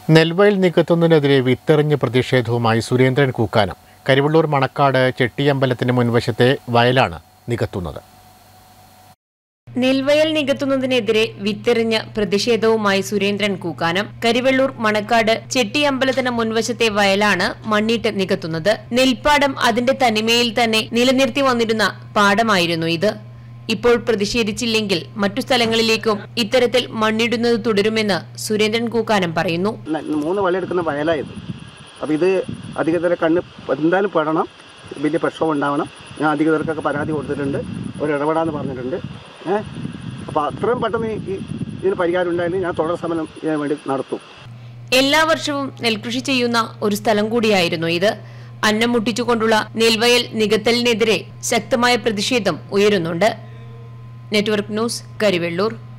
നെൽവയൽ നികത്തുന്നതിനെതിരെ വിത്തെറിഞ്ഞ് പ്രതിഷേധവുമായി സുരേന്ദ്രൻ കൂക്കാനം കരിവള്ളൂർ മണക്കാട് ചെട്ടിയമ്പലത്തിന് മുൻവശത്തെ വയലാണ് നികത്തുന്നത് നെൽവയൽ നികത്തുന്നതിനെതിരെ വിത്തെറിഞ്ഞ പ്രതിഷേധവുമായി സുരേന്ദ്രൻ കൂക്കാനം കരിവെള്ളൂർ മണക്കാട് ചെട്ടിയമ്പലത്തിന് മുൻവശത്തെ വയലാണ് മണ്ണിട്ട് നികത്തുന്നത് നെൽപ്പാടം അതിന്റെ തനിമയിൽ തന്നെ നിലനിർത്തി വന്നിരുന്ന പാടമായിരുന്നു ഇത് ഇപ്പോൾ പ്രതിഷേധിച്ചില്ലെങ്കിൽ മറ്റു സ്ഥലങ്ങളിലേക്കും ഇത്തരത്തിൽ മണ്ണിടുന്നത് തുടരുമെന്ന് സുരേന്ദ്രൻ കൂക്കാനം പറയുന്നു ന- മൂന്ന് വലയെടുക്കുന്ന വയലായത് അപ്പോൾ ഇത് അധികൃതരെ കണ്ണ് എന്തായാലും പെടണം വലിയ പ്രക്ഷോഭം ഉണ്ടാവണം ഞാൻ അധികൃതർക്കൊക്കെ പരാതി കൊടുത്തിട്ടുണ്ട് ഒരു ഇടപെടാന്ന് പറഞ്ഞിട്ടുണ്ട് ഏഹ് അപ്പോൾ അത്രയും പെട്ടെന്ന് ഈ- ഈ ഇതിന് പരിഹാരം ഉണ്ടായാലും ഞാൻ തുടർ സമരം ഇതിന് വേണ്ടി നടത്തും എല്ലാ വർഷവും നെൽകൃഷി ചെയ്യുന്ന ഒരു സ്ഥലം കൂടിയായിരുന്നു ഇത് അന്നം മുട്ടിച്ചുകൊണ്ടുള്ള നെൽവയൽ നികത്തലിനെതിരെ ശക്തമായ പ്രതിഷേധം ഉയരുന്നുണ്ട് നെറ്റ്വർക്ക് ന്യൂസ് കരിവെള്ളൂർ